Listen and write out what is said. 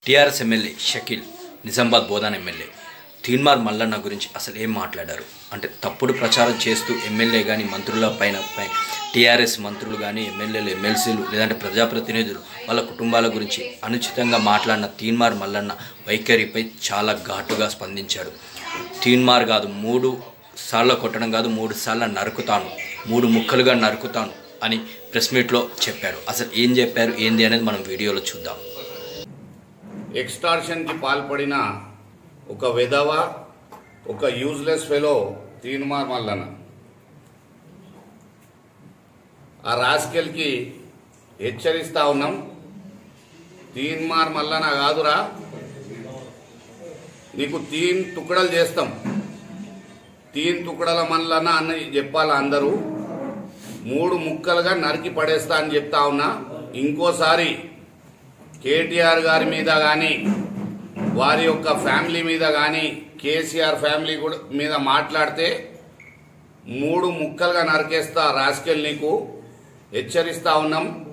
TRS MLA Shakeel Nizamabad Bodhan MLA Teenmaar Mallanna గురించి అసలు ఏం మాట్లాడారు అంటే తప్పుడు ప్రచారం చేస్తూ ఎమ్మెల్యే కానీ మంత్రుల పైన పై టీఆర్ఎస్ మంత్రులు కానీ ఎమ్మెల్యేలు ఎమ్మెల్సీలు లేదంటే ప్రజాప్రతినిధులు వాళ్ళ కుటుంబాల గురించి అనుచితంగా మాట్లాడిన తీన్మార్ మల్లన్న వైఖరిపై చాలా ఘాటుగా స్పందించాడు తీన్మార్ కాదు మూడు సార్లు కొట్టడం కాదు మూడు సార్లు నరుకుతాను మూడు ముక్కలుగా నరుకుతాను అని ప్రెస్ మీట్లో చెప్పారు అసలు ఏం చెప్పారు ఏంది అనేది మనం వీడియోలో చూద్దాం ఎక్స్టార్షన్కి పాల్పడిన ఒక విధవ ఒక యూజ్లెస్ ఫెలో తీన్మార్ మల్లన్న ఆ రాస్కెల్కి హెచ్చరిస్తా ఉన్నాం తీన్మార్ మల్లన్న కాదురా నీకు తీన్ తుక్కడలు చేస్తాం తీన్ తుక్కడల మల్లన్న అని చెప్పాలి అందరూ మూడు ముక్కలుగా నరికి పడేస్తా అని చెప్తా ఉన్నా ఇంకోసారి కేటీఆర్ గారి మీద కానీ వారి యొక్క ఫ్యామిలీ మీద కానీ కేసీఆర్ ఫ్యామిలీ కూడా మీద మాట్లాడితే మూడు ముక్కలుగా నరికేస్తా రాసుకెళ్ళి నీకు హెచ్చరిస్తా ఉన్నాం